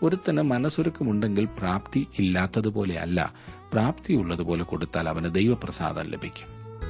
ഒരുത്തന് മനസ്സൊരുക്കമുണ്ടെങ്കിൽ പ്രാപ്തി ഇല്ലാത്തതുപോലെ അല്ല പ്രാപ്തിയുള്ളതുപോലെ കൊടുത്താൽ അവന് ദൈവപ്രസാദം ലഭിക്കും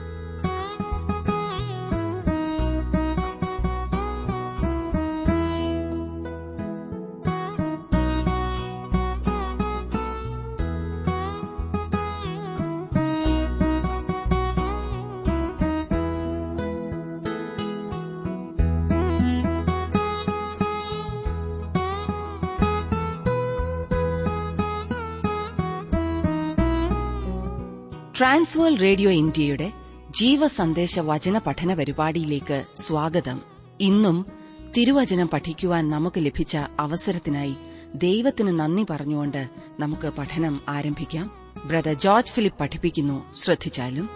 ട്രാൻസ്വേൾ റേഡിയോ ഇന്ത്യയുടെ ജീവസന്ദേശ വചന പഠന പരിപാടിയിലേക്ക് സ്വാഗതം ഇന്നും തിരുവചനം പഠിക്കുവാൻ നമുക്ക് ലഭിച്ച അവസരത്തിനായി ദൈവത്തിന് നന്ദി പറഞ്ഞുകൊണ്ട് നമുക്ക് പഠനം ആരംഭിക്കാം ബ്രദർ ജോർജ് ഫിലിപ്പ് പഠിപ്പിക്കുന്നു ശ്രദ്ധിച്ചാലും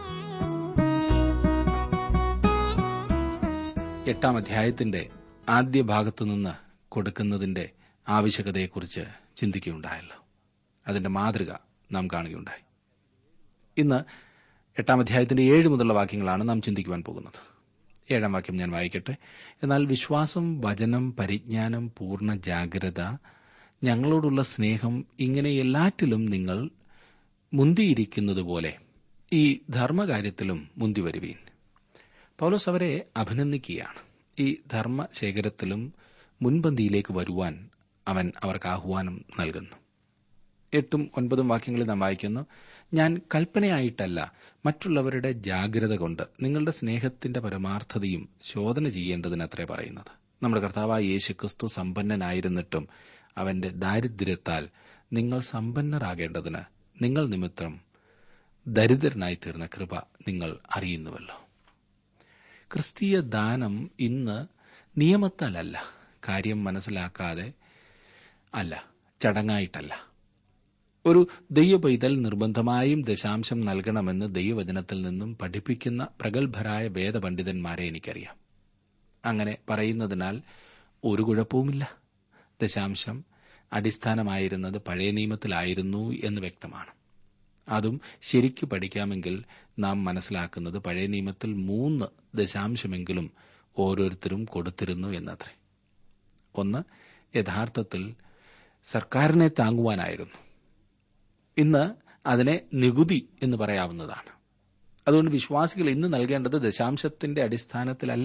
എട്ടാം അധ്യായത്തിന്റെ ആദ്യ ഭാഗത്തുനിന്ന് കൊടുക്കുന്നതിന്റെ ആവശ്യകതയെക്കുറിച്ച് ചിന്തിക്കുകയുണ്ടായല്ലോ അതിന്റെ മാതൃക നാം കാണുകയുണ്ടായി ഇന്ന് എട്ടാം അധ്യായത്തിന്റെ ഏഴ് മുതലുള്ള വാക്യങ്ങളാണ് നാം ചിന്തിക്കുവാൻ പോകുന്നത് ഏഴാം വാക്യം ഞാൻ വായിക്കട്ടെ എന്നാൽ വിശ്വാസം വചനം പരിജ്ഞാനം പൂർണ്ണ ജാഗ്രത ഞങ്ങളോടുള്ള സ്നേഹം ഇങ്ങനെ എല്ലാറ്റിലും നിങ്ങൾ മുന്തിയിരിക്കുന്നതുപോലെ ഈ ധർമ്മകാര്യത്തിലും മുന്തി വരുവീൻ പൗലോസ് അവരെ അഭിനന്ദിക്കുകയാണ് ഈ ധർമ്മശേഖരത്തിലും മുൻപന്തിയിലേക്ക് വരുവാൻ അവൻ അവർക്ക് ആഹ്വാനം നൽകുന്നു എട്ടും ഒൻപതും വാക്യങ്ങളിൽ നാം വായിക്കുന്നു ഞാൻ കൽപ്പനയായിട്ടല്ല മറ്റുള്ളവരുടെ ജാഗ്രത കൊണ്ട് നിങ്ങളുടെ സ്നേഹത്തിന്റെ പരമാർത്ഥതയും ശോധന ചെയ്യേണ്ടതിനത്രേ പറയുന്നത് നമ്മുടെ കർത്താവായ യേശുക്രിസ്തു സമ്പന്നനായിരുന്നിട്ടും അവന്റെ ദാരിദ്ര്യത്താൽ നിങ്ങൾ സമ്പന്നരാകേണ്ടതിന് നിങ്ങൾ നിമിത്തം ദരിദ്രനായി തീർന്ന കൃപ നിങ്ങൾ അറിയുന്നുവല്ലോ ക്രിസ്തീയ ദാനം ഇന്ന് നിയമത്താലല്ല കാര്യം മനസ്സിലാക്കാതെ അല്ല ചടങ്ങായിട്ടല്ല ഒരു ദൈവപൈതൽ നിർബന്ധമായും ദശാംശം നൽകണമെന്ന് ദൈവവചനത്തിൽ നിന്നും പഠിപ്പിക്കുന്ന പ്രഗത്ഭരായ വേദപണ്ഡിതന്മാരെ എനിക്കറിയാം അങ്ങനെ പറയുന്നതിനാൽ ഒരു കുഴപ്പവുമില്ല ദശാംശം അടിസ്ഥാനമായിരുന്നത് പഴയ നിയമത്തിലായിരുന്നു എന്ന് വ്യക്തമാണ് അതും ശരിക്കു പഠിക്കാമെങ്കിൽ നാം മനസ്സിലാക്കുന്നത് പഴയ നിയമത്തിൽ മൂന്ന് ദശാംശമെങ്കിലും ഓരോരുത്തരും കൊടുത്തിരുന്നു എന്നത്രേ ഒന്ന് യഥാർത്ഥത്തിൽ സർക്കാരിനെ താങ്ങുവാനായിരുന്നു ഇന്ന് അതിനെ നികുതി എന്ന് പറയാവുന്നതാണ് അതുകൊണ്ട് വിശ്വാസികൾ ഇന്ന് നൽകേണ്ടത് ദശാംശത്തിന്റെ അടിസ്ഥാനത്തിലല്ല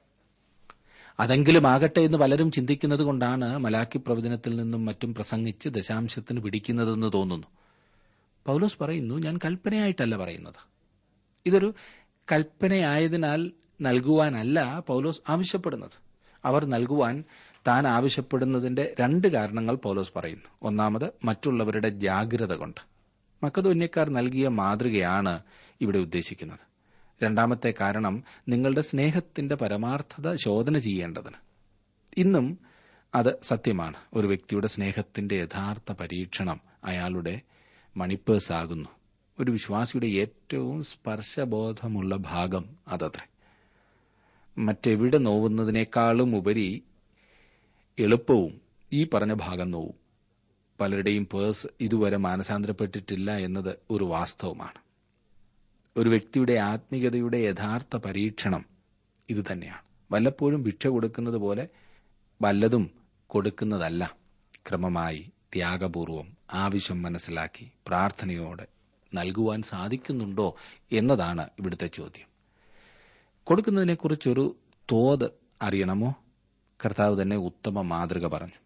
അതെങ്കിലും ആകട്ടെ എന്ന് പലരും ചിന്തിക്കുന്നത് കൊണ്ടാണ് മലാക്കി പ്രവചനത്തിൽ നിന്നും മറ്റും പ്രസംഗിച്ച് ദശാംശത്തിന് പിടിക്കുന്നതെന്ന് തോന്നുന്നു പൗലോസ് പറയുന്നു ഞാൻ കൽപ്പനയായിട്ടല്ല പറയുന്നത് ഇതൊരു കൽപ്പനയായതിനാൽ നൽകുവാനല്ല പൗലോസ് ആവശ്യപ്പെടുന്നത് അവർ നൽകുവാൻ താൻ ആവശ്യപ്പെടുന്നതിന്റെ രണ്ട് കാരണങ്ങൾ പൗലോസ് പറയുന്നു ഒന്നാമത് മറ്റുള്ളവരുടെ ജാഗ്രത കൊണ്ട് മക്കതോന്യക്കാർ നൽകിയ മാതൃകയാണ് ഇവിടെ ഉദ്ദേശിക്കുന്നത് രണ്ടാമത്തെ കാരണം നിങ്ങളുടെ സ്നേഹത്തിന്റെ പരമാർത്ഥത ശോധന ചെയ്യേണ്ടതിന് ഇന്നും അത് സത്യമാണ് ഒരു വ്യക്തിയുടെ സ്നേഹത്തിന്റെ യഥാർത്ഥ പരീക്ഷണം അയാളുടെ മണിപ്പേഴ്സ് ആകുന്നു ഒരു വിശ്വാസിയുടെ ഏറ്റവും സ്പർശബോധമുള്ള ഭാഗം അതത്രേ മറ്റെവിടെ നോവുന്നതിനേക്കാളും ഉപരി എളുപ്പവും ഈ പറഞ്ഞ ഭാഗം നോവും പലരുടെയും പേഴ്സ് ഇതുവരെ മാനസാന്തരപ്പെട്ടിട്ടില്ല എന്നത് ഒരു വാസ്തവമാണ് ഒരു വ്യക്തിയുടെ ആത്മീയതയുടെ യഥാർത്ഥ പരീക്ഷണം ഇതുതന്നെയാണ് വല്ലപ്പോഴും ഭിക്ഷ കൊടുക്കുന്നത് പോലെ വല്ലതും കൊടുക്കുന്നതല്ല ക്രമമായി ത്യാഗപൂർവം ആവശ്യം മനസ്സിലാക്കി പ്രാർത്ഥനയോടെ നൽകുവാൻ സാധിക്കുന്നുണ്ടോ എന്നതാണ് ഇവിടുത്തെ ചോദ്യം കൊടുക്കുന്നതിനെക്കുറിച്ചൊരു തോത് അറിയണമോ കർത്താവ് തന്നെ ഉത്തമ മാതൃക പറഞ്ഞു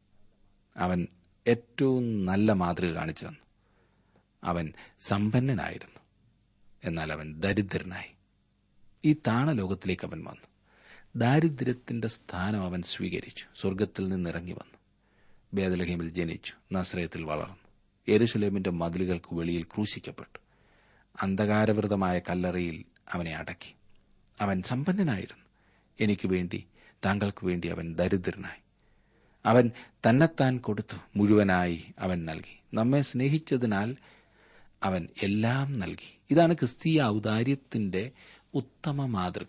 അവൻ ഏറ്റവും നല്ല മാതൃക കാണിച്ചു തന്നു അവൻ സമ്പന്നനായിരുന്നു എന്നാൽ അവൻ ദരിദ്രനായി ഈ താണലോകത്തിലേക്ക് അവൻ വന്നു ദാരിദ്ര്യത്തിന്റെ സ്ഥാനം അവൻ സ്വീകരിച്ചു സ്വർഗത്തിൽ നിന്നിറങ്ങി വന്നു ബേദലഹീമിൽ ജനിച്ചു നസ്രയത്തിൽ വളർന്നു യെരുഷലേമിന്റെ മതിലുകൾക്ക് വെളിയിൽ ക്രൂശിക്കപ്പെട്ടു അന്ധകാരവൃതമായ കല്ലറയിൽ അവനെ അടക്കി അവൻ സമ്പന്നനായിരുന്നു എനിക്ക് വേണ്ടി താങ്കൾക്ക് വേണ്ടി അവൻ ദരിദ്രനായി അവൻ തന്നെത്താൻ കൊടുത്തു മുഴുവനായി അവൻ നൽകി നമ്മെ സ്നേഹിച്ചതിനാൽ അവൻ എല്ലാം നൽകി ഇതാണ് ക്രിസ്തീയ ഔദാര്യത്തിന്റെ ഉത്തമ മാതൃക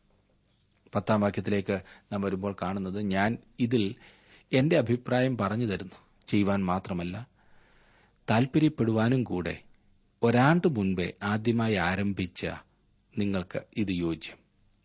പത്താം വാക്യത്തിലേക്ക് നാം വരുമ്പോൾ കാണുന്നത് ഞാൻ ഇതിൽ എന്റെ അഭിപ്രായം പറഞ്ഞു തരുന്നു ചെയ്യുവാൻ മാത്രമല്ല താൽപര്യപ്പെടുവാനും കൂടെ ഒരാണ്ട് മുൻപേ ആദ്യമായി ആരംഭിച്ച നിങ്ങൾക്ക് ഇത് യോജ്യം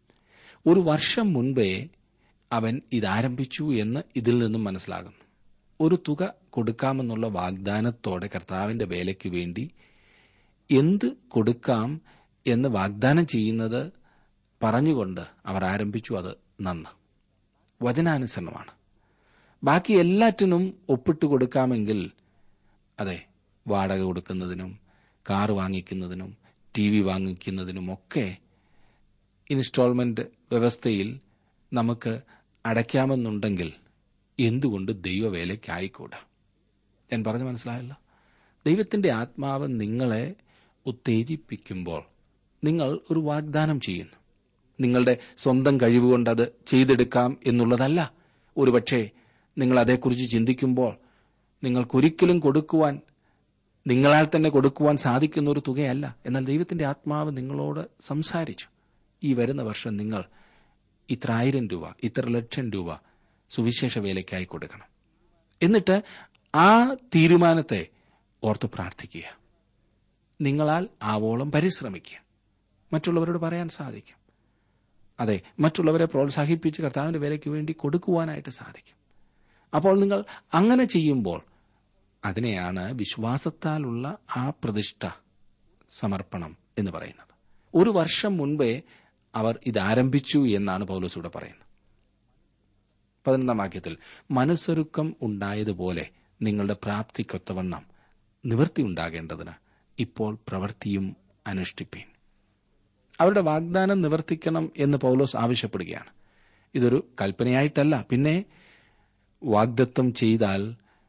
ഒരു വർഷം മുൻപേ അവൻ ഇതാരംഭിച്ചു എന്ന് ഇതിൽ നിന്നും മനസ്സിലാകുന്നു ഒരു തുക കൊടുക്കാമെന്നുള്ള വാഗ്ദാനത്തോടെ കർത്താവിന്റെ വേലയ്ക്ക് വേണ്ടി എന്ത് കൊടുക്കാം എന്ന് വാഗ്ദാനം ചെയ്യുന്നത് പറഞ്ഞുകൊണ്ട് അവർ ആരംഭിച്ചു അത് നന്ന് വചനാനുസരണമാണ് ബാക്കി എല്ലാറ്റിനും ഒപ്പിട്ട് കൊടുക്കാമെങ്കിൽ അതെ വാടക കൊടുക്കുന്നതിനും കാർ വാങ്ങിക്കുന്നതിനും ടി വി വാങ്ങിക്കുന്നതിനുമൊക്കെ ഇൻസ്റ്റാൾമെന്റ് വ്യവസ്ഥയിൽ നമുക്ക് അടയ്ക്കാമെന്നുണ്ടെങ്കിൽ എന്തുകൊണ്ട് ദൈവവേലയ്ക്കായിക്കൂടാ ഞാൻ പറഞ്ഞു മനസ്സിലായല്ലോ ദൈവത്തിന്റെ ആത്മാവ് നിങ്ങളെ ഉത്തേജിപ്പിക്കുമ്പോൾ നിങ്ങൾ ഒരു വാഗ്ദാനം ചെയ്യുന്നു നിങ്ങളുടെ സ്വന്തം കഴിവുകൊണ്ട് അത് ചെയ്തെടുക്കാം എന്നുള്ളതല്ല ഒരുപക്ഷെ നിങ്ങൾ അതേക്കുറിച്ച് ചിന്തിക്കുമ്പോൾ നിങ്ങൾക്കൊരിക്കലും കൊടുക്കുവാൻ നിങ്ങളാൽ തന്നെ കൊടുക്കുവാൻ സാധിക്കുന്ന ഒരു തുകയല്ല എന്നാൽ ദൈവത്തിന്റെ ആത്മാവ് നിങ്ങളോട് സംസാരിച്ചു ഈ വരുന്ന വർഷം നിങ്ങൾ ഇത്ര ആയിരം രൂപ ഇത്ര ലക്ഷം രൂപ സുവിശേഷ വേലയ്ക്കായി കൊടുക്കണം എന്നിട്ട് ആ തീരുമാനത്തെ ഓർത്ത് പ്രാർത്ഥിക്കുക നിങ്ങളാൽ ആവോളം പരിശ്രമിക്കുക മറ്റുള്ളവരോട് പറയാൻ സാധിക്കും അതെ മറ്റുള്ളവരെ പ്രോത്സാഹിപ്പിച്ച് കർത്താവിന്റെ വേലയ്ക്ക് വേണ്ടി കൊടുക്കുവാനായിട്ട് സാധിക്കും അപ്പോൾ നിങ്ങൾ അങ്ങനെ ചെയ്യുമ്പോൾ അതിനെയാണ് വിശ്വാസത്താലുള്ള ആ പ്രതിഷ്ഠ സമർപ്പണം എന്ന് പറയുന്നത് ഒരു വർഷം മുൻപേ അവർ ഇതാരംഭിച്ചു എന്നാണ് പൗലോസൂടെ പറയുന്നത് പതിനൊന്നാം വാക്യത്തിൽ മനസ്സൊരുക്കം ഉണ്ടായതുപോലെ നിങ്ങളുടെ പ്രാപ്തിക്കൊത്തവണ്ണം നിവൃത്തി ഉണ്ടാകേണ്ടതിന് ഇപ്പോൾ പ്രവൃത്തിയും അനുഷ്ഠിപ്പീൻ അവരുടെ വാഗ്ദാനം നിവർത്തിക്കണം എന്ന് പൗലോസ് ആവശ്യപ്പെടുകയാണ് ഇതൊരു കൽപ്പനയായിട്ടല്ല പിന്നെ വാഗ്ദത്വം ചെയ്താൽ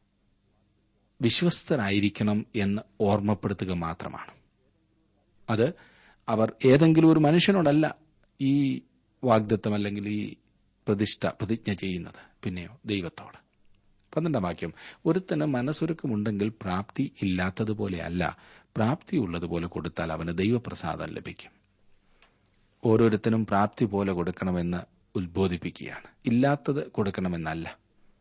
വിശ്വസ്തരായിരിക്കണം എന്ന് ഓർമ്മപ്പെടുത്തുക മാത്രമാണ് അത് അവർ ഏതെങ്കിലും ഒരു മനുഷ്യനോടല്ല ഈ വാഗ്ദത്വം അല്ലെങ്കിൽ ഈ പ്രതിഷ്ഠ പ്രതിജ്ഞ ചെയ്യുന്നത് പിന്നെയോ ദൈവത്തോട് പന്ത്രണ്ടാം വാക്യം ഒരുത്തന് മനസ്സൊരുക്കമുണ്ടെങ്കിൽ പ്രാപ്തി ഇല്ലാത്തതുപോലെയല്ല പ്രാപ്തി ഉള്ളതുപോലെ കൊടുത്താൽ അവന് ദൈവപ്രസാദം ലഭിക്കും ഓരോരുത്തരും പ്രാപ്തി പോലെ കൊടുക്കണമെന്ന് ഉത്ബോധിപ്പിക്കുകയാണ് ഇല്ലാത്തത് കൊടുക്കണമെന്നല്ല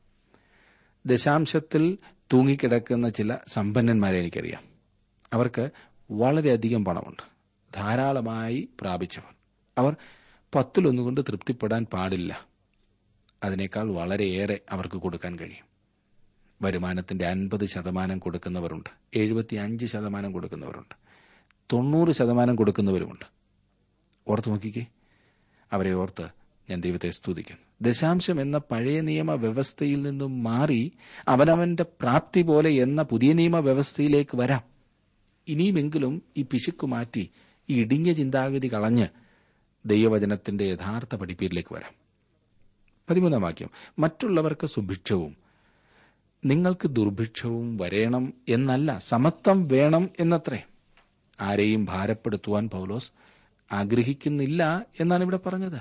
ദശാംശത്തിൽ തൂങ്ങിക്കിടക്കുന്ന ചില സമ്പന്നന്മാരെ എനിക്കറിയാം അവർക്ക് വളരെയധികം പണമുണ്ട് ധാരാളമായി പ്രാപിച്ചവർ അവർ പത്തിലൊന്നുകൊണ്ട് തൃപ്തിപ്പെടാൻ പാടില്ല അതിനേക്കാൾ വളരെയേറെ അവർക്ക് കൊടുക്കാൻ കഴിയും വരുമാനത്തിന്റെ അൻപത് ശതമാനം കൊടുക്കുന്നവരുണ്ട് എഴുപത്തിയഞ്ച് ശതമാനം കൊടുക്കുന്നവരുണ്ട് തൊണ്ണൂറ് ശതമാനം കൊടുക്കുന്നവരുമുണ്ട് ഓർത്ത് നോക്കിക്കേ അവരെ ഓർത്ത് ഞാൻ ദൈവത്തെ സ്തുതിക്കുന്നു ദശാംശം എന്ന പഴയ നിയമ വ്യവസ്ഥയിൽ നിന്നും മാറി അവനവന്റെ പ്രാപ്തി പോലെ എന്ന പുതിയ നിയമ വ്യവസ്ഥയിലേക്ക് വരാം ഇനിയുമെങ്കിലും ഈ പിശുക്ക് മാറ്റി ഈ ഇടുങ്ങിയ ചിന്താഗതി കളഞ്ഞ് ദൈവവചനത്തിന്റെ യഥാർത്ഥ പഠിപ്പീരിലേക്ക് വരാം പതിമൂന്നാം വാക്യം മറ്റുള്ളവർക്ക് സുഭിക്ഷവും നിങ്ങൾക്ക് ദുർഭിക്ഷവും വരേണം എന്നല്ല സമത്വം വേണം എന്നത്രേ ആരെയും ഭാരപ്പെടുത്തുവാൻ പൗലോസ് ആഗ്രഹിക്കുന്നില്ല എന്നാണ് ഇവിടെ പറഞ്ഞത്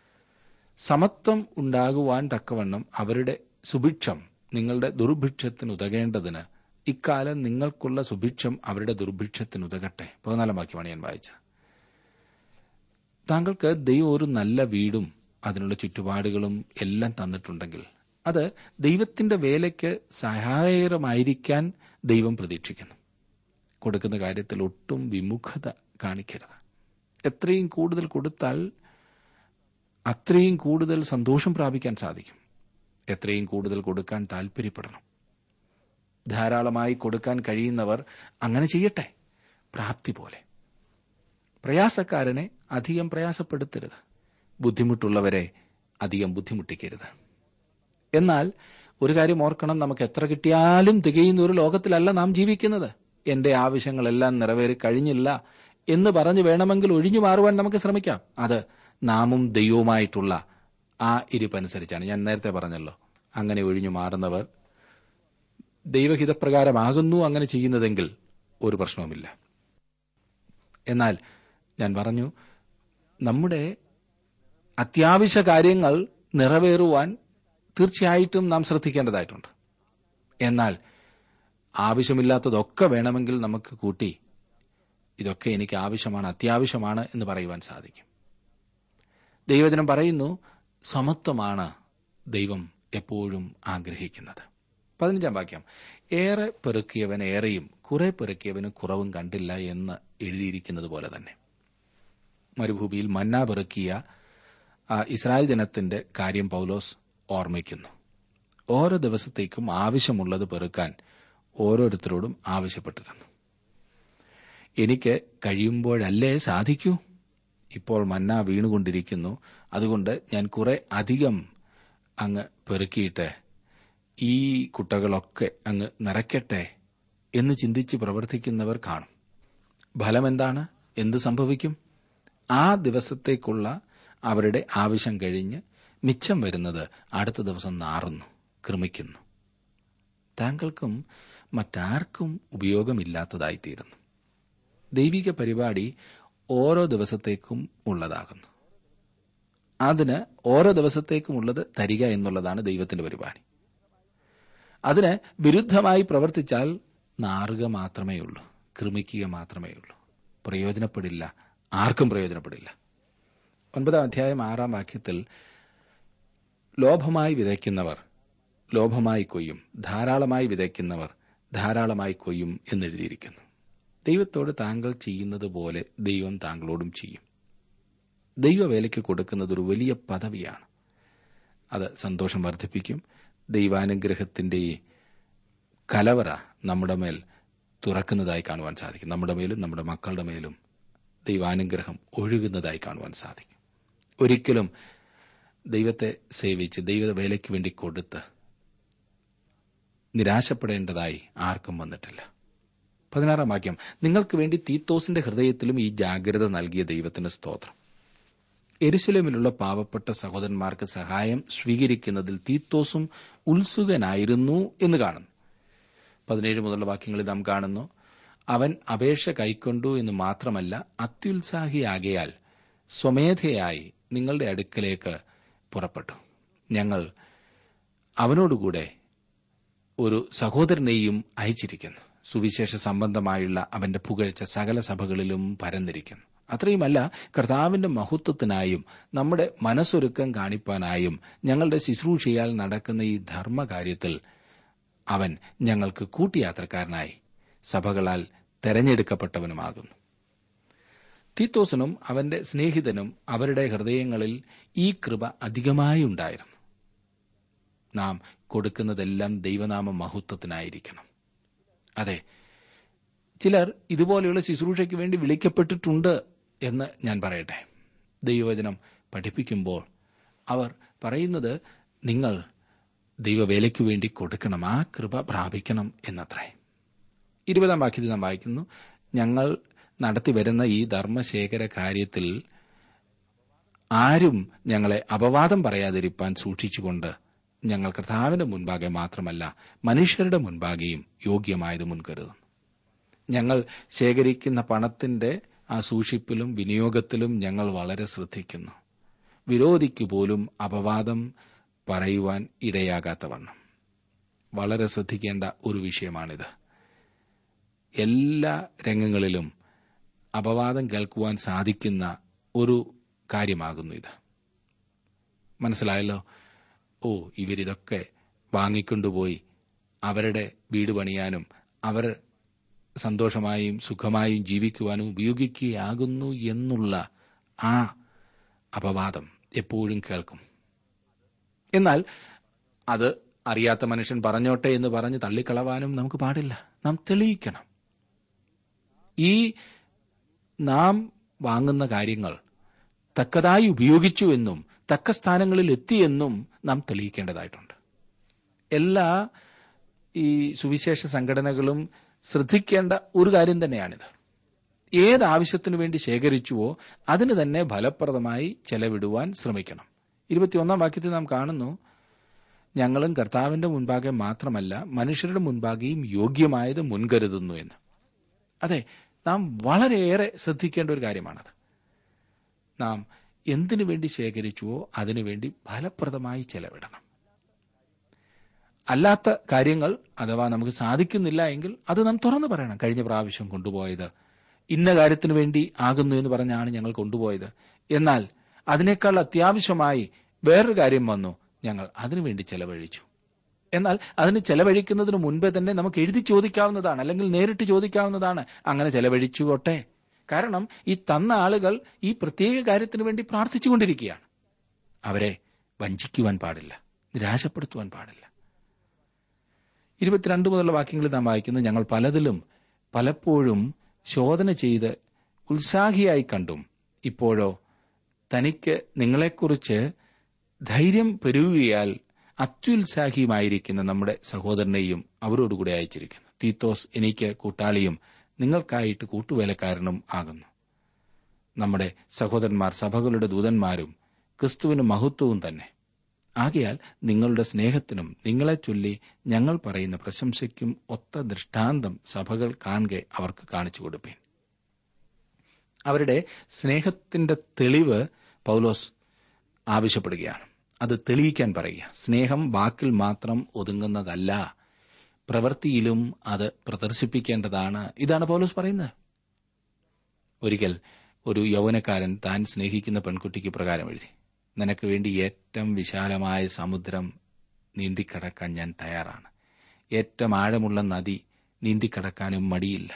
സമത്വം ഉണ്ടാകുവാൻ തക്കവണ്ണം അവരുടെ സുഭിക്ഷം നിങ്ങളുടെ ദുർഭിക്ഷത്തിന് ഉതകേണ്ടതിന് ഇക്കാലം നിങ്ങൾക്കുള്ള സുഭിക്ഷം അവരുടെ ദുർഭിക്ഷത്തിന് ഉതകട്ടെ പതിനാലാം വാക്യമാണ് ഞാൻ വായിച്ചത് താങ്കൾക്ക് ദൈവം ഒരു നല്ല വീടും അതിനുള്ള ചുറ്റുപാടുകളും എല്ലാം തന്നിട്ടുണ്ടെങ്കിൽ അത് ദൈവത്തിന്റെ വേലയ്ക്ക് സഹായകരമായിരിക്കാൻ ദൈവം പ്രതീക്ഷിക്കുന്നു കൊടുക്കുന്ന കാര്യത്തിൽ ഒട്ടും വിമുഖത കാണിക്കരുത് എത്രയും കൂടുതൽ കൊടുത്താൽ അത്രയും കൂടുതൽ സന്തോഷം പ്രാപിക്കാൻ സാധിക്കും എത്രയും കൂടുതൽ കൊടുക്കാൻ താൽപര്യപ്പെടണം ധാരാളമായി കൊടുക്കാൻ കഴിയുന്നവർ അങ്ങനെ ചെയ്യട്ടെ പ്രാപ്തി പോലെ പ്രയാസക്കാരനെ അധികം പ്രയാസപ്പെടുത്തരുത് ബുദ്ധിമുട്ടുള്ളവരെ അധികം ബുദ്ധിമുട്ടിക്കരുത് എന്നാൽ ഒരു കാര്യം ഓർക്കണം നമുക്ക് എത്ര കിട്ടിയാലും തികയുന്ന ഒരു ലോകത്തിലല്ല നാം ജീവിക്കുന്നത് എന്റെ ആവശ്യങ്ങളെല്ലാം നിറവേറി കഴിഞ്ഞില്ല എന്ന് പറഞ്ഞു വേണമെങ്കിൽ ഒഴിഞ്ഞു മാറുവാൻ നമുക്ക് ശ്രമിക്കാം അത് നാമും ദൈവവുമായിട്ടുള്ള ആ ഇരിപ്പനുസരിച്ചാണ് ഞാൻ നേരത്തെ പറഞ്ഞല്ലോ അങ്ങനെ ഒഴിഞ്ഞു മാറുന്നവർ ദൈവഹിതപ്രകാരമാകുന്നു അങ്ങനെ ചെയ്യുന്നതെങ്കിൽ ഒരു പ്രശ്നവുമില്ല എന്നാൽ ഞാൻ പറഞ്ഞു നമ്മുടെ അത്യാവശ്യ കാര്യങ്ങൾ നിറവേറുവാൻ തീർച്ചയായിട്ടും നാം ശ്രദ്ധിക്കേണ്ടതായിട്ടുണ്ട് എന്നാൽ ആവശ്യമില്ലാത്തതൊക്കെ വേണമെങ്കിൽ നമുക്ക് കൂട്ടി ഇതൊക്കെ എനിക്ക് ആവശ്യമാണ് അത്യാവശ്യമാണ് എന്ന് പറയുവാൻ സാധിക്കും ദൈവജനം പറയുന്നു സമത്വമാണ് ദൈവം എപ്പോഴും ആഗ്രഹിക്കുന്നത് പതിനഞ്ചാം വാക്യം ഏറെ പെറുക്കിയവൻ ഏറെയും കുറെ പെറുക്കിയവന് കുറവും കണ്ടില്ല എന്ന് എഴുതിയിരിക്കുന്നത് പോലെ തന്നെ മരുഭൂമിയിൽ മന്ന പെറുക്കിയ ആ ഇസ്രായേൽ ജനത്തിന്റെ കാര്യം പൗലോസ് ഓർമ്മിക്കുന്നു ഓരോ ദിവസത്തേക്കും ആവശ്യമുള്ളത് പെറുക്കാൻ ഓരോരുത്തരോടും ആവശ്യപ്പെട്ടിരുന്നു എനിക്ക് കഴിയുമ്പോഴല്ലേ സാധിക്കൂ ഇപ്പോൾ മന്ന വീണുകൊണ്ടിരിക്കുന്നു അതുകൊണ്ട് ഞാൻ കുറെ അധികം അങ്ങ് പെറുക്കിയിട്ട് ഈ കുട്ടകളൊക്കെ അങ്ങ് നിറയ്ക്കട്ടെ എന്ന് ചിന്തിച്ച് പ്രവർത്തിക്കുന്നവർ കാണും ഫലമെന്താണ് എന്ത് സംഭവിക്കും ആ ദിവസത്തേക്കുള്ള അവരുടെ ആവശ്യം കഴിഞ്ഞ് മിച്ചം വരുന്നത് അടുത്ത ദിവസം നാറുന്നു ക്രമിക്കുന്നു താങ്കൾക്കും മറ്റാർക്കും ഉപയോഗമില്ലാത്തതായിത്തീരുന്നു ദൈവിക പരിപാടി ഓരോ ദിവസത്തേക്കും ഉള്ളതാകുന്നു അതിന് ഓരോ ദിവസത്തേക്കും ഉള്ളത് തരിക എന്നുള്ളതാണ് ദൈവത്തിന്റെ പരിപാടി അതിന് വിരുദ്ധമായി പ്രവർത്തിച്ചാൽ നാറുക മാത്രമേ ഉള്ളൂ ക്രമിക്കുക മാത്രമേ ഉള്ളൂ പ്രയോജനപ്പെടില്ല ആർക്കും പ്രയോജനപ്പെടില്ല ഒൻപതാം അധ്യായം ആറാം വാക്യത്തിൽ ലോഭമായി വിതയ്ക്കുന്നവർ ലോഭമായി കൊയ്യും ധാരാളമായി വിതയ്ക്കുന്നവർ ധാരാളമായി കൊയ്യും എന്നെഴുതിയിരിക്കുന്നു ദൈവത്തോട് താങ്കൾ ചെയ്യുന്നത് പോലെ ദൈവം താങ്കളോടും ചെയ്യും ദൈവവേലയ്ക്ക് കൊടുക്കുന്നത് ഒരു വലിയ പദവിയാണ് അത് സന്തോഷം വർദ്ധിപ്പിക്കും ദൈവാനുഗ്രഹത്തിന്റെ കലവറ നമ്മുടെ മേൽ തുറക്കുന്നതായി കാണുവാൻ സാധിക്കും നമ്മുടെ മേലും നമ്മുടെ മക്കളുടെ മേലും ദൈവാനുഗ്രഹം ഒഴുകുന്നതായി കാണുവാൻ സാധിക്കും ഒരിക്കലും ദൈവത്തെ സേവിച്ച് ദൈവ വേലയ്ക്ക് വേണ്ടി കൊടുത്ത് നിരാശപ്പെടേണ്ടതായി ആർക്കും വന്നിട്ടില്ല പതിനാറാം വാക്യം നിങ്ങൾക്ക് വേണ്ടി തീത്തോസിന്റെ ഹൃദയത്തിലും ഈ ജാഗ്രത നൽകിയ ദൈവത്തിന് സ്തോത്രം എരുശലേമിലുള്ള പാവപ്പെട്ട സഹോദരന്മാർക്ക് സഹായം സ്വീകരിക്കുന്നതിൽ തീത്തോസും ഉത്സുകനായിരുന്നു എന്ന് കാണുന്നു പതിനേഴ് മുതലുള്ള വാക്യങ്ങളിൽ നാം കാണുന്നു അവൻ അപേക്ഷ കൈക്കൊണ്ടു എന്ന് മാത്രമല്ല അത്യുത്സാഹിയാകയാൽ സ്വമേധയായി നിങ്ങളുടെ അടുക്കലേക്ക് പുറപ്പെട്ടു ഞങ്ങൾ അവനോടുകൂടെ ഒരു സഹോദരനെയും അയച്ചിരിക്കുന്നു സുവിശേഷ സംബന്ധമായുള്ള അവന്റെ പുകഴ്ച സകല സഭകളിലും പരന്നിരിക്കുന്നു അത്രയുമല്ല കർത്താവിന്റെ മഹത്വത്തിനായും നമ്മുടെ മനസ്സൊരുക്കം കാണിപ്പാനായും ഞങ്ങളുടെ ശുശ്രൂഷയാൽ നടക്കുന്ന ഈ ധർമ്മകാര്യത്തിൽ അവൻ ഞങ്ങൾക്ക് കൂട്ടിയാത്രക്കാരനായി സഭകളാൽ തെരഞ്ഞെടുക്കപ്പെട്ടവനുമാകുന്നു തീത്തോസനും അവന്റെ സ്നേഹിതനും അവരുടെ ഹൃദയങ്ങളിൽ ഈ കൃപ അധികമായി ഉണ്ടായിരുന്നു നാം കൊടുക്കുന്നതെല്ലാം ദൈവനാമ മഹത്വത്തിനായിരിക്കണം അതെ ചിലർ ഇതുപോലെയുള്ള ശുശ്രൂഷയ്ക്ക് വേണ്ടി വിളിക്കപ്പെട്ടിട്ടുണ്ട് എന്ന് ഞാൻ പറയട്ടെ ദൈവവചനം പഠിപ്പിക്കുമ്പോൾ അവർ പറയുന്നത് നിങ്ങൾ ദൈവവേലയ്ക്കു വേണ്ടി കൊടുക്കണം ആ കൃപ പ്രാപിക്കണം എന്നത്രേ ഇരുപതാം വാക്യത്തിൽ നാം വായിക്കുന്നു ഞങ്ങൾ നടത്തിവരുന്ന ഈ ധർമ്മശേഖര കാര്യത്തിൽ ആരും ഞങ്ങളെ അപവാദം പറയാതിരിപ്പാൻ സൂക്ഷിച്ചുകൊണ്ട് ഞങ്ങൾ കർത്താവിന്റെ മുൻപാകെ മാത്രമല്ല മനുഷ്യരുടെ മുൻപാകെയും യോഗ്യമായത് മുൻകരുതും ഞങ്ങൾ ശേഖരിക്കുന്ന പണത്തിന്റെ ആ സൂക്ഷിപ്പിലും വിനിയോഗത്തിലും ഞങ്ങൾ വളരെ ശ്രദ്ധിക്കുന്നു വിരോധിക്ക് പോലും അപവാദം പറയുവാൻ ഇടയാകാത്തവണ്ണം വളരെ ശ്രദ്ധിക്കേണ്ട ഒരു വിഷയമാണിത് എല്ലാ രംഗങ്ങളിലും അപവാദം കേൾക്കുവാൻ സാധിക്കുന്ന ഒരു കാര്യമാകുന്നു ഇത് മനസ്സിലായല്ലോ ഓ ഇവരിതൊക്കെ വാങ്ങിക്കൊണ്ടുപോയി അവരുടെ വീട് പണിയാനും അവർ സന്തോഷമായും സുഖമായും ജീവിക്കുവാനും ഉപയോഗിക്കുകയാകുന്നു എന്നുള്ള ആ അപവാദം എപ്പോഴും കേൾക്കും എന്നാൽ അത് അറിയാത്ത മനുഷ്യൻ പറഞ്ഞോട്ടെ എന്ന് പറഞ്ഞ് തള്ളിക്കളവാനും നമുക്ക് പാടില്ല നാം തെളിയിക്കണം ഈ നാം വാങ്ങുന്ന കാര്യങ്ങൾ തക്കതായി ഉപയോഗിച്ചു എന്നും തക്ക സ്ഥാനങ്ങളിൽ എത്തിയെന്നും നാം തെളിയിക്കേണ്ടതായിട്ടുണ്ട് എല്ലാ ഈ സുവിശേഷ സംഘടനകളും ശ്രദ്ധിക്കേണ്ട ഒരു കാര്യം തന്നെയാണിത് ഏത് ആവശ്യത്തിനു വേണ്ടി ശേഖരിച്ചുവോ അതിന് തന്നെ ഫലപ്രദമായി ചെലവിടുവാൻ ശ്രമിക്കണം ഇരുപത്തിയൊന്നാം വാക്യത്തിൽ നാം കാണുന്നു ഞങ്ങളും കർത്താവിന്റെ മുൻപാകെ മാത്രമല്ല മനുഷ്യരുടെ മുൻപാകെയും യോഗ്യമായത് മുൻകരുതുന്നു എന്ന് അതെ നാം വളരെയേറെ ശ്രദ്ധിക്കേണ്ട ഒരു കാര്യമാണത് നാം എന്തിനു വേണ്ടി ശേഖരിച്ചുവോ അതിനുവേണ്ടി ഫലപ്രദമായി ചെലവിടണം അല്ലാത്ത കാര്യങ്ങൾ അഥവാ നമുക്ക് സാധിക്കുന്നില്ല എങ്കിൽ അത് നാം തുറന്നു പറയണം കഴിഞ്ഞ പ്രാവശ്യം കൊണ്ടുപോയത് ഇന്ന കാര്യത്തിനു വേണ്ടി ആകുന്നു എന്ന് പറഞ്ഞാണ് ഞങ്ങൾ കൊണ്ടുപോയത് എന്നാൽ അതിനേക്കാൾ അത്യാവശ്യമായി വേറൊരു കാര്യം വന്നു ഞങ്ങൾ അതിനുവേണ്ടി ചെലവഴിച്ചു എന്നാൽ അതിന് ചെലവഴിക്കുന്നതിന് മുൻപേ തന്നെ നമുക്ക് എഴുതി ചോദിക്കാവുന്നതാണ് അല്ലെങ്കിൽ നേരിട്ട് ചോദിക്കാവുന്നതാണ് അങ്ങനെ ചെലവഴിച്ചുകൊട്ടെ കാരണം ഈ തന്ന ആളുകൾ ഈ പ്രത്യേക കാര്യത്തിന് വേണ്ടി പ്രാർത്ഥിച്ചുകൊണ്ടിരിക്കുകയാണ് അവരെ വഞ്ചിക്കുവാൻ പാടില്ല നിരാശപ്പെടുത്തുവാൻ പാടില്ല ഇരുപത്തിരണ്ട് മുതലുള്ള വാക്യങ്ങളിൽ നാം വായിക്കുന്നു ഞങ്ങൾ പലതിലും പലപ്പോഴും ശോധന ചെയ്ത് ഉത്സാഹിയായി കണ്ടും ഇപ്പോഴോ തനിക്ക് നിങ്ങളെക്കുറിച്ച് ധൈര്യം പെരുകുകയാൽ അത്യുത്സാഹിയുമായിരിക്കുന്ന നമ്മുടെ സഹോദരനെയും അവരോടുകൂടെ അയച്ചിരിക്കുന്നു തീത്തോസ് എനിക്ക് കൂട്ടാളിയും നിങ്ങൾക്കായിട്ട് കൂട്ടുവേലക്കാരനും ആകുന്നു നമ്മുടെ സഹോദരന്മാർ സഭകളുടെ ദൂതന്മാരും ക്രിസ്തുവിന് മഹത്വവും തന്നെ ആകയാൽ നിങ്ങളുടെ സ്നേഹത്തിനും നിങ്ങളെ ചൊല്ലി ഞങ്ങൾ പറയുന്ന പ്രശംസയ്ക്കും ഒത്ത ദൃഷ്ടാന്തം സഭകൾ കാണെ അവർക്ക് കാണിച്ചു കൊടുപ്പേൻ അവരുടെ സ്നേഹത്തിന്റെ തെളിവ് പൗലോസ് ആവശ്യപ്പെടുകയാണ് അത് തെളിയിക്കാൻ പറയുക സ്നേഹം വാക്കിൽ മാത്രം ഒതുങ്ങുന്നതല്ല പ്രവൃത്തിയിലും അത് പ്രദർശിപ്പിക്കേണ്ടതാണ് ഇതാണ് പൗലോസ് പറയുന്നത് ഒരിക്കൽ ഒരു യൗവനക്കാരൻ താൻ സ്നേഹിക്കുന്ന പെൺകുട്ടിക്ക് പ്രകാരം എഴുതി നിനക്ക് വേണ്ടി ഏറ്റവും വിശാലമായ സമുദ്രം നീന്തിക്കടക്കാൻ ഞാൻ തയ്യാറാണ് ഏറ്റവും ആഴമുള്ള നദി നീന്തിക്കടക്കാനും മടിയില്ല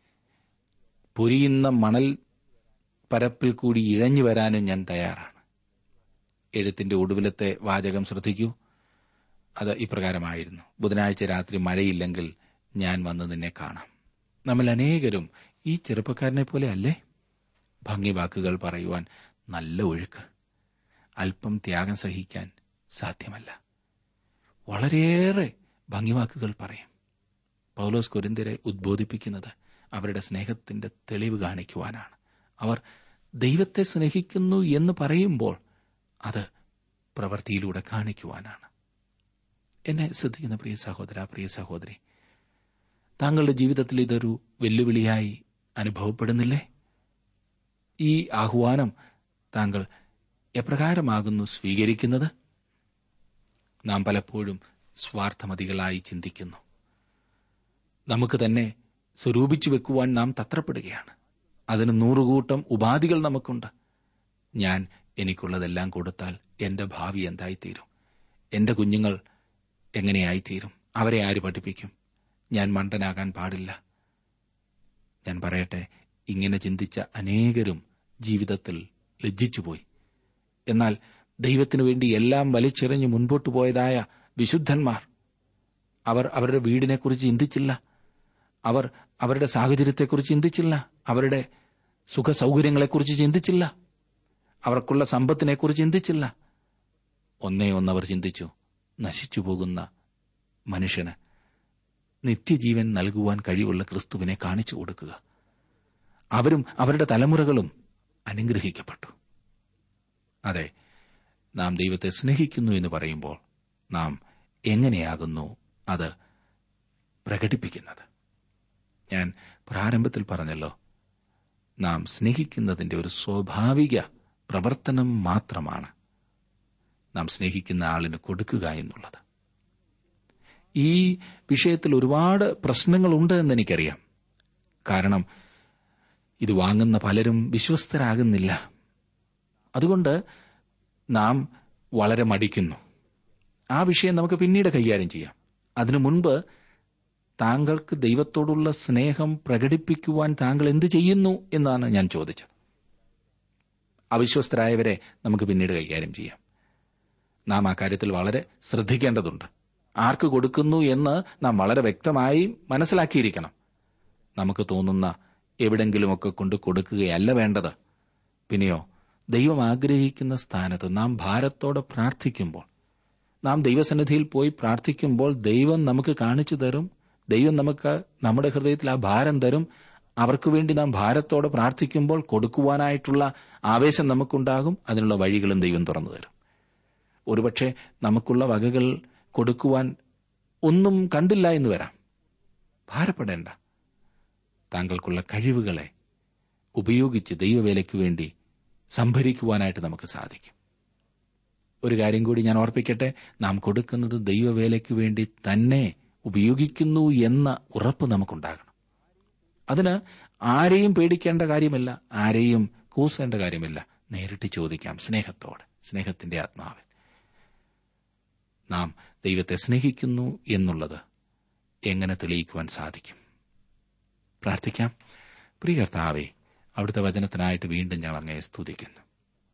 പൊരിയുന്ന മണൽ പരപ്പിൽ കൂടി ഇഴഞ്ഞു വരാനും ഞാൻ തയ്യാറാണ് എഴുത്തിന്റെ ഒടുവിലത്തെ വാചകം ശ്രദ്ധിക്കൂ അത് ഇപ്രകാരമായിരുന്നു ബുധനാഴ്ച രാത്രി മഴയില്ലെങ്കിൽ ഞാൻ വന്ന് നിന്നെ കാണാം നമ്മൾ അനേകരും ഈ ചെറുപ്പക്കാരനെ പോലെ അല്ലേ ഭംഗി വാക്കുകൾ പറയുവാൻ നല്ല ഒഴുക്ക് അല്പം ത്യാഗം സഹിക്കാൻ സാധ്യമല്ല വളരെയേറെ ഭംഗിവാക്കുകൾ പറയും പൗലോസ് കൊരിന്തിരെ ഉദ്ബോധിപ്പിക്കുന്നത് അവരുടെ സ്നേഹത്തിന്റെ തെളിവ് കാണിക്കുവാനാണ് അവർ ദൈവത്തെ സ്നേഹിക്കുന്നു എന്ന് പറയുമ്പോൾ അത് പ്രവൃത്തിയിലൂടെ കാണിക്കുവാനാണ് എന്നെ ശ്രദ്ധിക്കുന്ന പ്രിയ സഹോദര പ്രിയ സഹോദരി താങ്കളുടെ ജീവിതത്തിൽ ഇതൊരു വെല്ലുവിളിയായി അനുഭവപ്പെടുന്നില്ലേ ഈ ആഹ്വാനം താങ്കൾ എപ്രകാരമാകുന്നു സ്വീകരിക്കുന്നത് നാം പലപ്പോഴും സ്വാർത്ഥമതികളായി ചിന്തിക്കുന്നു നമുക്ക് തന്നെ സ്വരൂപിച്ചു വെക്കുവാൻ നാം തത്രപ്പെടുകയാണ് അതിന് നൂറുകൂട്ടം ഉപാധികൾ നമുക്കുണ്ട് ഞാൻ എനിക്കുള്ളതെല്ലാം കൊടുത്താൽ എന്റെ ഭാവി എന്തായിത്തീരും എന്റെ കുഞ്ഞുങ്ങൾ എങ്ങനെയായിത്തീരും അവരെ ആര് പഠിപ്പിക്കും ഞാൻ മണ്ടനാകാൻ പാടില്ല ഞാൻ പറയട്ടെ ഇങ്ങനെ ചിന്തിച്ച അനേകരും ജീവിതത്തിൽ ലജ്ജിച്ചുപോയി എന്നാൽ ദൈവത്തിനു വേണ്ടി എല്ലാം വലിച്ചെറിഞ്ഞ് മുൻപോട്ടു പോയതായ വിശുദ്ധന്മാർ അവർ അവരുടെ വീടിനെക്കുറിച്ച് ചിന്തിച്ചില്ല അവർ അവരുടെ സാഹചര്യത്തെക്കുറിച്ച് ചിന്തിച്ചില്ല അവരുടെ സുഖ സൗകര്യങ്ങളെക്കുറിച്ച് ചിന്തിച്ചില്ല അവർക്കുള്ള സമ്പത്തിനെക്കുറിച്ച് ചിന്തിച്ചില്ല ഒന്നേ ഒന്നവർ ചിന്തിച്ചു നശിച്ചു പോകുന്ന മനുഷ്യന് നിത്യജീവൻ നൽകുവാൻ കഴിവുള്ള ക്രിസ്തുവിനെ കാണിച്ചു കൊടുക്കുക അവരും അവരുടെ തലമുറകളും അനുഗ്രഹിക്കപ്പെട്ടു അതെ നാം ദൈവത്തെ സ്നേഹിക്കുന്നു എന്ന് പറയുമ്പോൾ നാം എങ്ങനെയാകുന്നു അത് പ്രകടിപ്പിക്കുന്നത് ഞാൻ പ്രാരംഭത്തിൽ പറഞ്ഞല്ലോ നാം സ്നേഹിക്കുന്നതിന്റെ ഒരു സ്വാഭാവിക പ്രവർത്തനം മാത്രമാണ് നാം സ്നേഹിക്കുന്ന ആളിന് കൊടുക്കുക എന്നുള്ളത് ഈ വിഷയത്തിൽ ഒരുപാട് പ്രശ്നങ്ങളുണ്ട് എന്ന് എനിക്കറിയാം കാരണം ഇത് വാങ്ങുന്ന പലരും വിശ്വസ്തരാകുന്നില്ല അതുകൊണ്ട് നാം വളരെ മടിക്കുന്നു ആ വിഷയം നമുക്ക് പിന്നീട് കൈകാര്യം ചെയ്യാം അതിനു മുൻപ് താങ്കൾക്ക് ദൈവത്തോടുള്ള സ്നേഹം പ്രകടിപ്പിക്കുവാൻ താങ്കൾ എന്ത് ചെയ്യുന്നു എന്നാണ് ഞാൻ ചോദിച്ചത് അവിശ്വസ്തരായവരെ നമുക്ക് പിന്നീട് കൈകാര്യം ചെയ്യാം നാം ആ കാര്യത്തിൽ വളരെ ശ്രദ്ധിക്കേണ്ടതുണ്ട് ആർക്ക് കൊടുക്കുന്നു എന്ന് നാം വളരെ വ്യക്തമായി മനസ്സിലാക്കിയിരിക്കണം നമുക്ക് തോന്നുന്ന എവിടെങ്കിലുമൊക്കെ കൊണ്ട് കൊടുക്കുകയല്ല വേണ്ടത് പിന്നെയോ ദൈവം ആഗ്രഹിക്കുന്ന സ്ഥാനത്ത് നാം ഭാരത്തോടെ പ്രാർത്ഥിക്കുമ്പോൾ നാം ദൈവസന്നിധിയിൽ പോയി പ്രാർത്ഥിക്കുമ്പോൾ ദൈവം നമുക്ക് കാണിച്ചു തരും ദൈവം നമുക്ക് നമ്മുടെ ഹൃദയത്തിൽ ആ ഭാരം തരും അവർക്ക് വേണ്ടി നാം ഭാരത്തോടെ പ്രാർത്ഥിക്കുമ്പോൾ കൊടുക്കുവാനായിട്ടുള്ള ആവേശം നമുക്കുണ്ടാകും അതിനുള്ള വഴികളും ദൈവം തുറന്നു തരും ഒരുപക്ഷെ നമുക്കുള്ള വകകൾ കൊടുക്കുവാൻ ഒന്നും കണ്ടില്ല എന്ന് വരാം ഭാരപ്പെടേണ്ട താങ്കൾക്കുള്ള കഴിവുകളെ ഉപയോഗിച്ച് ദൈവവേലയ്ക്ക് വേണ്ടി സംഭരിക്കുവാനായിട്ട് നമുക്ക് സാധിക്കും ഒരു കാര്യം കൂടി ഞാൻ ഓർപ്പിക്കട്ടെ നാം കൊടുക്കുന്നത് ദൈവവേലയ്ക്ക് വേണ്ടി തന്നെ ഉപയോഗിക്കുന്നു എന്ന ഉറപ്പ് നമുക്കുണ്ടാകണം അതിന് ആരെയും പേടിക്കേണ്ട കാര്യമില്ല ആരെയും കൂസേണ്ട കാര്യമില്ല നേരിട്ട് ചോദിക്കാം സ്നേഹത്തോടെ സ്നേഹത്തിന്റെ ആത്മാവിൽ നാം ദൈവത്തെ സ്നേഹിക്കുന്നു എന്നുള്ളത് എങ്ങനെ തെളിയിക്കുവാൻ സാധിക്കും പ്രാർത്ഥിക്കാം പ്രിയ കർത്താവെ അവിടുത്തെ വചനത്തിനായിട്ട് വീണ്ടും ഞങ്ങൾ അങ്ങയെ സ്തുതിക്കുന്നു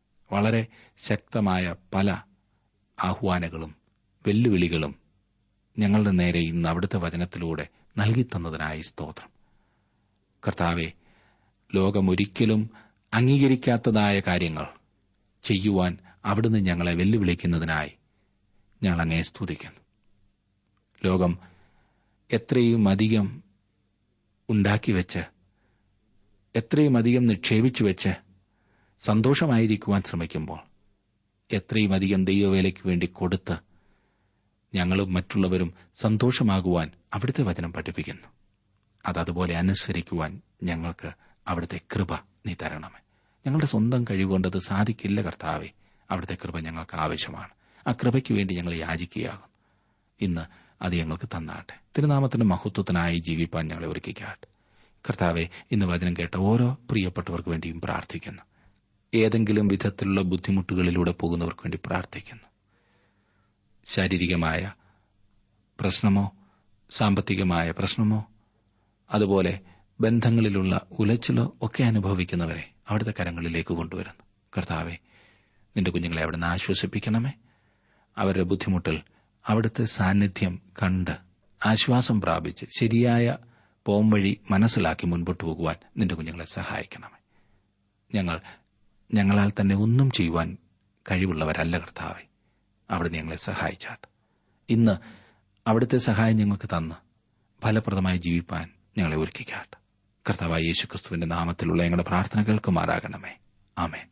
വളരെ ശക്തമായ പല ആഹ്വാനങ്ങളും വെല്ലുവിളികളും ഞങ്ങളുടെ നേരെ ഇന്ന് അവിടുത്തെ വചനത്തിലൂടെ നൽകിത്തന്നതിനായി സ്തോത്രം കർത്താവെ ലോകമൊരിക്കലും അംഗീകരിക്കാത്തതായ കാര്യങ്ങൾ ചെയ്യുവാൻ അവിടുന്ന് ഞങ്ങളെ വെല്ലുവിളിക്കുന്നതിനായി ഞങ്ങൾ അങ്ങേ സ്തുതിക്കുന്നു ലോകം എത്രയും അധികം ഉണ്ടാക്കിവെച്ച് എത്രയും അധികം നിക്ഷേപിച്ചു വെച്ച് സന്തോഷമായിരിക്കുവാൻ ശ്രമിക്കുമ്പോൾ എത്രയും അധികം ദൈവവേലയ്ക്ക് വേണ്ടി കൊടുത്ത് ഞങ്ങളും മറ്റുള്ളവരും സന്തോഷമാകുവാൻ അവിടുത്തെ വചനം പഠിപ്പിക്കുന്നു അതതുപോലെ അനുസരിക്കുവാൻ ഞങ്ങൾക്ക് അവിടുത്തെ കൃപ നീ തരണമേ ഞങ്ങളുടെ സ്വന്തം കഴിവുകൊണ്ടത് സാധിക്കില്ല കർത്താവെ അവിടുത്തെ കൃപ ഞങ്ങൾക്ക് ആവശ്യമാണ് ആ കൃപയ്ക്ക് വേണ്ടി ഞങ്ങൾ യാചിക്കുകയാകും ഇന്ന് അത് ഞങ്ങൾക്ക് തന്നാട്ടെ തിരുനാമത്തിന്റെ മഹത്വത്തിനായി ജീവിപ്പാൻ ഞങ്ങളെ ഒരുക്കിക്കാട്ടെ കർത്താവെ ഇന്ന് വചനം കേട്ട ഓരോ പ്രിയപ്പെട്ടവർക്ക് വേണ്ടിയും പ്രാർത്ഥിക്കുന്നു ഏതെങ്കിലും വിധത്തിലുള്ള ബുദ്ധിമുട്ടുകളിലൂടെ പോകുന്നവർക്ക് വേണ്ടി പ്രാർത്ഥിക്കുന്നു ശാരീരികമായ പ്രശ്നമോ സാമ്പത്തികമായ പ്രശ്നമോ അതുപോലെ ബന്ധങ്ങളിലുള്ള ഉലച്ചിലോ ഒക്കെ അനുഭവിക്കുന്നവരെ അവിടുത്തെ കരങ്ങളിലേക്ക് കൊണ്ടുവരുന്നു കർത്താവെ നിന്റെ കുഞ്ഞുങ്ങളെ അവിടുന്ന് ആശ്വസിപ്പിക്കണമേ അവരുടെ ബുദ്ധിമുട്ടിൽ അവിടുത്തെ സാന്നിധ്യം കണ്ട് ആശ്വാസം പ്രാപിച്ച് ശരിയായ പോംവഴി മനസ്സിലാക്കി മുൻപോട്ട് പോകുവാൻ നിന്റെ കുഞ്ഞുങ്ങളെ സഹായിക്കണമേ ഞങ്ങൾ ഞങ്ങളാൽ തന്നെ ഒന്നും ചെയ്യുവാൻ കഴിവുള്ളവരല്ല കർത്താവെ അവിടുന്ന് ഞങ്ങളെ സഹായിച്ചാട്ട് ഇന്ന് അവിടുത്തെ സഹായം ഞങ്ങൾക്ക് തന്ന് ഫലപ്രദമായി ജീവിപ്പാൻ ഞങ്ങളെ ഒരുക്കിക്കാട്ട് കർത്താവായ യേശുക്രിസ്തുവിന്റെ നാമത്തിലുള്ള ഞങ്ങളുടെ പ്രാർത്ഥന കേൾക്കുമാറാകണമേ ആമേൻ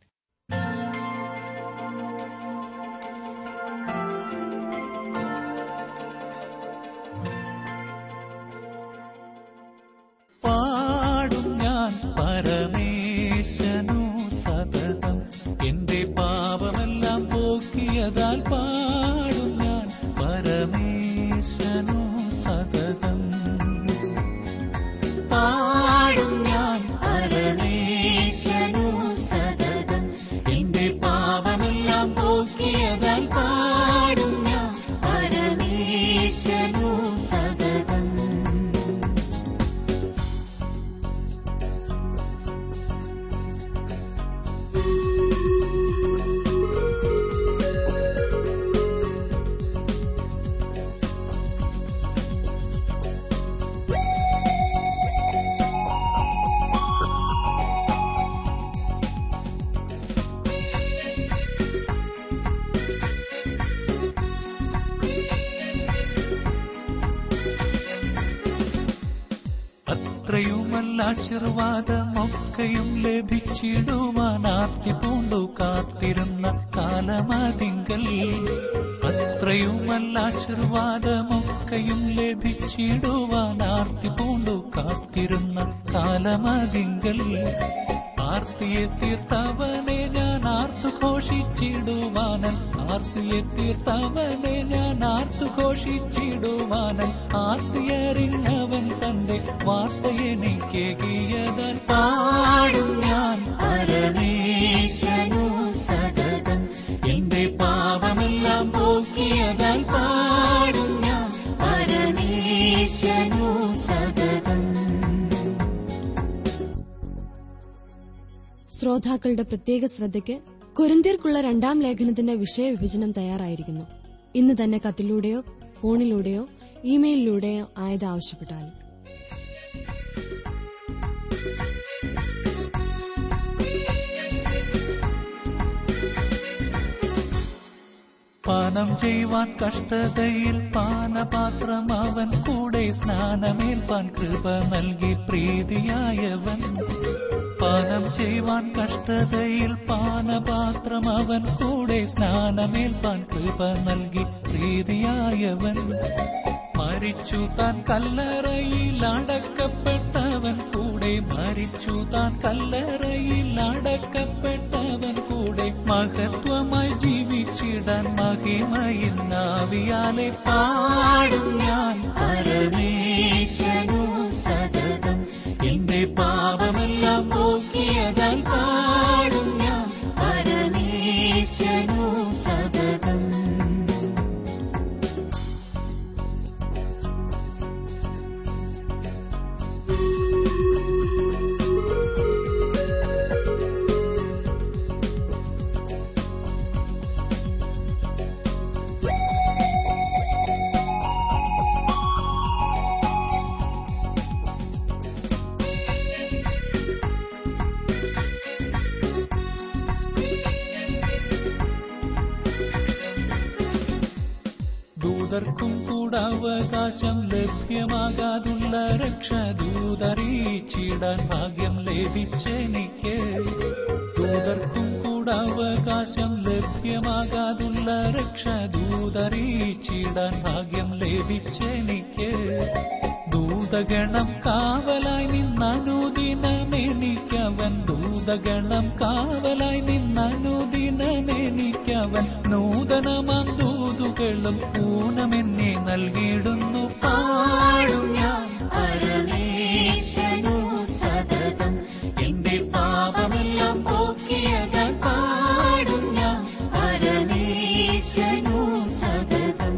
പാടും ഞാൻ പരമേശനു സതതം എന്റെ പാപമെല്ലാം പോക്കിയതാൽ പാടും ഞാൻ പരമേശനു സതതം പാടും ഞാൻ പരമേശനു സതതം എന്റെ പാപമെല്ലാം പോക്കിയതാൽ പാടും ഞാൻ പരമേശനു സതതം അത്രയുമല്ല ആശീർവാദമൊക്കെയും ലഭിച്ചിടുവാൻ ആർത്തി പൂണ്ടു കാത്തിരുന്ന കാലമതിങ്കൽ അത്രയുമല്ല ആശീർവാദമൊക്കെയും ലഭിച്ചിടുവാൻ ആർത്തി പൂണ്ടു കാത്തിരുന്ന കാലമതിങ്കൽ ആർത്തിയെ തീർത്തവനെ ഞാൻ ആർത്തു ഘോഷിച്ചിടുവാനൻ ആർത്തിയെ തീർത്തവനെ ഞാൻ ആർത്തു ഘോഷിച്ചിടുവാനൻ ആർത്തിയറിഞ്ഞവൻ തന്റെ വാർത്തയെനിക്കേകിയതൻ പാടും ഞാൻ പരമേശനു സതതം എന്റെ പാപമെല്ലാം പോക്കിയതാൽ പാടും ഞാൻ പരമേശനു സതതം ശ്രോതാക്കളുടെ പ്രത്യേക ശ്രദ്ധയ്ക്ക് കൊരിന്ത്യർക്കുള്ള രണ്ടാം ലേഖനത്തിന്റെ വിഷയവിഭജനം തയ്യാറായിരിക്കുന്നു ഇന്ന് തന്നെ കത്തിലൂടെയോ ഫോണിലൂടെയോ ഇമെയിലിലൂടെയോ ആയത് ആവശ്യപ്പെട്ടാലും പാനം ചെയ്യുവാൻ കഷ്ടതയിൽ പാനപാത്രം അവൻ കൂടെ സ്നാനമേൽപ്പാൻ കൃപ നൽകി പ്രീതിയായവൻ പാനം ചെയ്യുവാൻ കഷ്ടതയിൽ പാനപാത്രം അവൻ കൂടെ സ്നാനമേൽപ്പാൻ കൃപ നൽകി പ്രീതിയായവൻ മരിച്ചു താൻ കല്ലറയിൽ അടക്കപ്പെട്ടവൻ കൂടെ മരിച്ചു താൻ കല്ലറയിൽ അടക്കപ്പെട്ടവൻ കൂടെ മഹത്വമായി ജീവിച്ചിടാൻ മഹിമയിൽ നാവിയാലെ പാടും ഞാൻ പരമേശനു സതതം എന്റെ പാപമെല്ലാം പോക്കിയതാൽ പാടും ഞാൻ പരമേശനു സതതം ദൂതർക്കും കൂടാവകാശം ലഭ്യമാകാതുള്ള രക്ഷദൂതറിയിച്ചിടാൻ ഭാഗ്യം ലഭിച്ചെനിക്ക് ദൂതർക്കും കൂടാവകാശം ലഭ്യമാകാതുള്ള രക്ഷദൂതറിയിച്ചിടാൻ ഭാഗ്യം ലഭിച്ചെനിക്ക് ദൂതഗണം കാവലായി നിന്നനുദിനമെനിക്കവൻ ദൂതഗണം കാവലായി നിന്നനുദിനമെനിക്കവൻ നൂതനമാം ദൂതുകളും ഊനമെന്നെ നൽകിയിടുന്നു പാടും ഞാൻ പരമേശനു സതതം എന്റെ പാപമെല്ലാം പോക്കിയതാൽ പാടും ഞാൻ പരമേശനു സതതം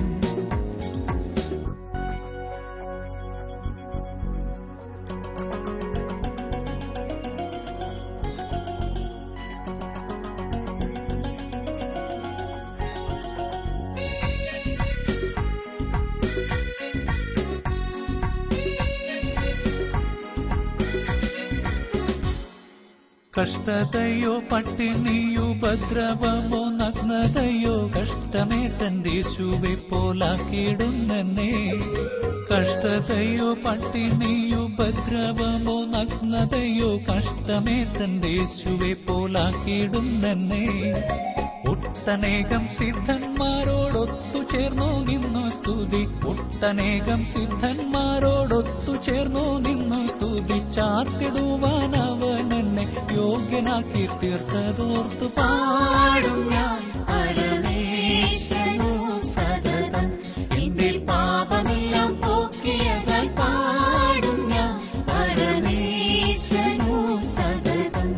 കഷ്ടതയോ പട്ടിണിയോ ഉപദ്രവമോ നഗ്നതയോ കഷ്ടമേ തന്റെ യേശുവെ പോലാക്കിയിടുന്നെന്നേ കഷ്ടതയോ പട്ടിണിയോ ഉപദ്രവമോ നഗ്നതയോ കഷ്ടമേ തന്റെ യേശുവെ പോലാക്കിയിടുന്നെന്നേ ഒട്ടനേകം സിദ്ധന്മാരോടൊത്തു ചേർന്നു നിന്നു സ്തുതി ഒട്ടനേകം സിദ്ധന്മാരോടൊത്തു ചേർന്നു നിന്നു സ്തുതി ചാർത്തിടുവാൻ അവൻ എന്നെ യോഗ്യനാക്കി തീർത്തതോർത്തു പാടും ഞാൻ പരമേശനു സതതം എന്റെ പാപമെല്ലാം പോക്കിയതാൽ പാടും ഞാൻ പരമേശനു സതതം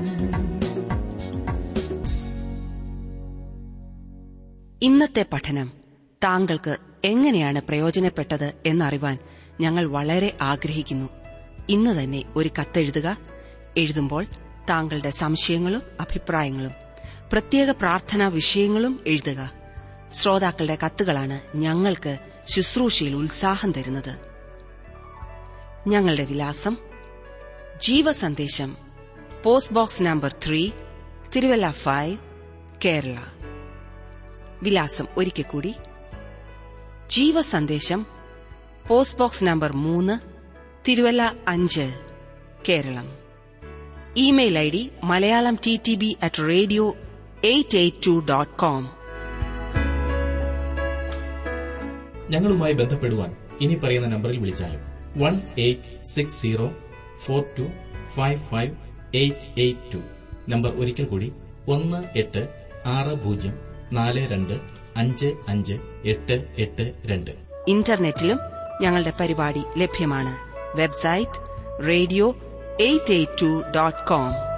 ഇന്നത്തെ പഠനം താങ്കൾക്ക് എങ്ങനെയാണ് പ്രയോജനപ്പെട്ടത് എന്നറിവാൻ ഞങ്ങൾ വളരെ ആഗ്രഹിക്കുന്നു ഇന്ന് തന്നെ ഒരു കത്തെഴുതുക എഴുതുമ്പോൾ താങ്കളുടെ സംശയങ്ങളും അഭിപ്രായങ്ങളും പ്രത്യേക പ്രാർത്ഥനാ വിഷയങ്ങളും എഴുതുക ശ്രോതാക്കളുടെ കത്തുകളാണ് ഞങ്ങൾക്ക് ശുശ്രൂഷയിൽ ഉത്സാഹം തരുന്നത് ഞങ്ങളുടെ വിലാസം ജീവസന്ദേശം post box number three Thiruvalla five Kerala വിലാസം ഒരിക്കൽ കൂടി ജീവസന്ദേശം പോസ്റ്റ് ബോക്സ് നമ്പർ മൂന്ന് തിരുവല്ല അഞ്ച് Keralam email I D Malayalam T T B at radio eight eight two dot com ഞങ്ങളുമായി ബന്ധപ്പെടുവാൻ ഇനി പറയുന്ന നമ്പറിൽ വിളിച്ചാലും one eight six zero four two five five eight eight two number ഒരിക്കൽ കൂടി ഒന്ന് എട്ട് ആറ് പൂജ്യം നാല് രണ്ട് അഞ്ച് അഞ്ച് എട്ട് എട്ട് രണ്ട് ഇന്റർനെറ്റിലും ഞങ്ങളുടെ പരിപാടി ലഭ്യമാണ് website radio eight eight two dot com